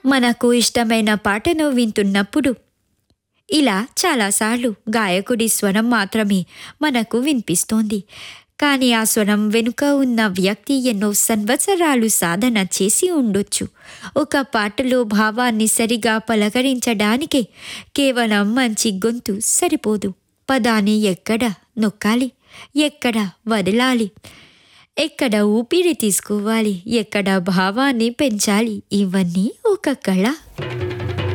మనకు ఇష్టమైన పాటను వింటున్నప్పుడు ఇలా చాలాసార్లు గాయకుడి స్వరం మాత్రమే మనకు వినిపిస్తోంది కానీ ఆ స్వరం వెనుక ఉన్న వ్యక్తి ఎన్నో సంవత్సరాలు సాధన చేసి ఉండొచ్చు ఒక పాటలో భావాన్ని సరిగా పలకరించడానికే కేవలం మంచి గొంతు సరిపోదు పదాన్ని ఎక్కడ నొక్కాలి ఎక్కడ వదలాలి ఎక్కడ ఊపిరి తీసుకోవాలి ఎక్కడ భావాన్ని పెంచాలి ఇవన్నీ ఒక కళ